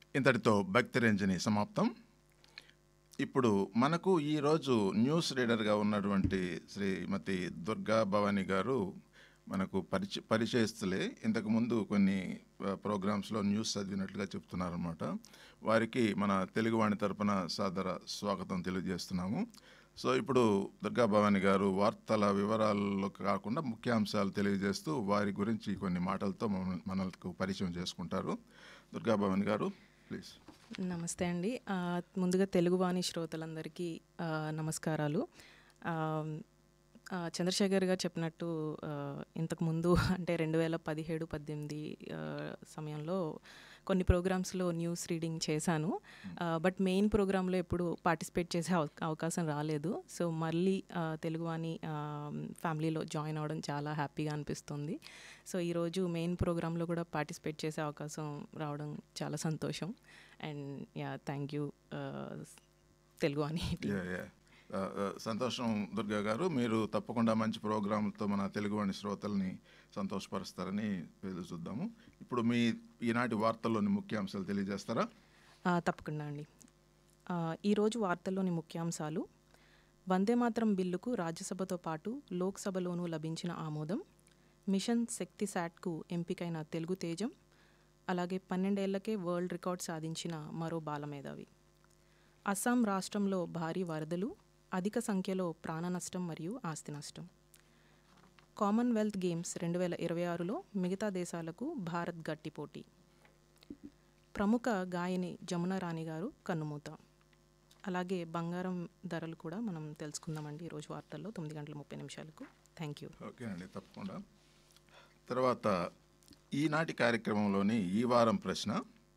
ఇంతటితో భక్తి రంజని సమాప్తం ఇప్పుడు మనకు ఈరోజు న్యూస్ రీడర్గా ఉన్నటువంటి శ్రీమతి దుర్గా భవాని గారు మనకు పరిచ పరిచయస్తులే ఇంతకుముందు కొన్ని ఆ, ప్రోగ్రామ్స్లో న్యూస్ చదివినట్లుగా చెప్తున్నారన్నమాట వారికి మన తెలుగువాణి తరపున సాదర స్వాగతం తెలియజేస్తున్నాము సో ఇప్పుడు దుర్గా భవాని గారు వార్తల వివరాల్లో కాకుండా ముఖ్యాంశాలు తెలియజేస్తూ వారి గురించి కొన్ని మాటలతో మన- మనకు పరిచయం చేసుకుంటారు దుర్గా భవాని గారు ప్లీజ్ నమస్తే అండి ఆ, ముందుగా తెలుగువాణి శ్రోతలందరికీ ఆ, నమస్కారాలు ఆ, ఆ, చంద్రశేఖర్ గారు చెప్పినట్టు ఆ, ఇంతకు ముందు అంటే రెండు వేల పదిహేడు పద్దెనిమిది ఆ, సమయంలో కొన్ని ప్రోగ్రామ్స్లో న్యూస్ రీడింగ్ చేశాను ఆ, బట్ మెయిన్ ప్రోగ్రాంలో ఎప్పుడు పార్టిసిపేట్ చేసే అవ- అవకాశం రాలేదు సో మళ్ళీ ఆ, తెలుగువాణి ఆ, ఫ్యామిలీలో జాయిన్ అవ్వడం చాలా హ్యాపీగా అనిపిస్తుంది సో ఈరోజు మెయిన్ ప్రోగ్రాంలో కూడా పార్టిసిపేట్ చేసే అవకాశం రావడం చాలా సంతోషం and yeah thank you Teluguvani yeah, yeah. ఆ, ఆ, సంతోషం దుర్గా గారు మీరు తప్పకుండా మంచి ప్రోగ్రాంతో మన తెలుగువాణి శ్రోతల్ని సంతోషపరుస్తారని ఎదురు చూద్దాము ఇప్పుడు మీ ఈనాటి వార్తల్లోని ముఖ్యాంశాలు తెలియజేస్తారా ఆ, తప్పకుండా అండి ఆ, ఈరోజు వార్తల్లోని ముఖ్యాంశాలు వందే మాతరం బిల్లుకు రాజ్యసభతో పాటు లోక్సభలోనూ లభించిన ఆమోదం మిషన్ శక్తి శాట్కు ఎంపికైన తెలుగు తేజం అలాగే పన్నెండేళ్లకే వరల్డ్ రికార్డ్ సాధించిన మరో బాలమేధావి అస్సాం రాష్ట్రంలో భారీ వరదలు అధిక సంఖ్యలో ప్రాణ నష్టం మరియు ఆస్తి నష్టం కామన్వెల్త్ గేమ్స్ రెండు వేల ఇరవై ఆరులో మిగతా దేశాలకు భారత్ గట్టి పోటీ ప్రముఖ గాయని జమున రాణి గారు కన్నుమూత అలాగే బంగారం ధరలు కూడా మనం తెలుసుకుందామండి ఈరోజు వార్తల్లో తొమ్మిది గంటల ముప్పై నిమిషాలకు థ్యాంక్ యూ ఓకే అండి తప్పకుండా తర్వాత ఈనాటి కార్యక్రమంలోని ఈ వారం ప్రశ్న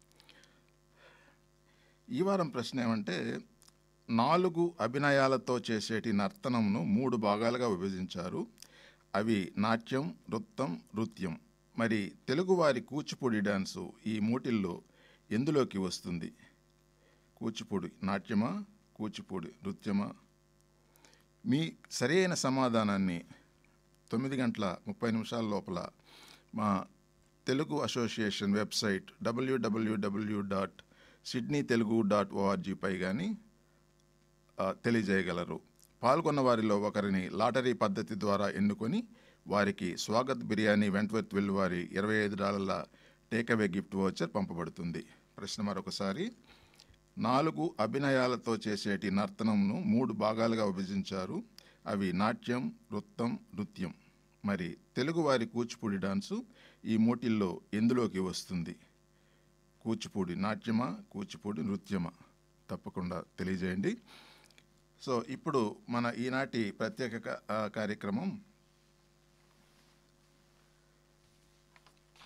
ఈ వారం ప్రశ్న ఏమంటే నాలుగు అభినయాలతో చేసేటి నర్తనంను మూడు భాగాలుగా విభజించారు అవి నాట్యం నృత్తం నృత్యం మరి తెలుగువారి కూచిపూడి డాన్సు ఈ మూటిల్లో ఎందులోకి వస్తుంది కూచిపూడి నాట్యమా కూచిపూడి నృత్యమా మీ సరైన సమాధానాన్ని తొమ్మిది గంటల ముప్పై నిమిషాల లోపల మా Telugu association website W W W dot Sydney Telugu dot ఓఆర్జీపై కానీ తెలియజేయగలరు పాల్గొన్న వారిలో ఒకరిని లాటరీ పద్ధతి ద్వారా ఎన్నుకొని వారికి స్వాగత్ బిర్యానీ వెంట్వర్త్ వెల్లువారి ఇరవై ఐదు డాలర్ల టేకవే గిఫ్ట్ వోచర్ పంపబడుతుంది ప్రశ్న మరొకసారి నాలుగు అభినయాలతో చేసేటి నర్తనంను మూడు భాగాలుగా విభజించారు అవి నాట్యం నృత్తం నృత్యం మరి తెలుగువారి కూచిపూడి డాన్సు ఈ మూటిల్లో ఎందులోకి వస్తుంది కూచిపూడి నాట్యమా కూచిపూడి నృత్యమా తప్పకుండా తెలియజేయండి సో ఇప్పుడు మన ఈనాటి ప్రత్యేక క- ఆ, కార్యక్రమం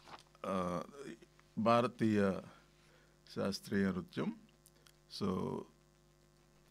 ఆ, భారతీయ శాస్త్రీయ నృత్యం సో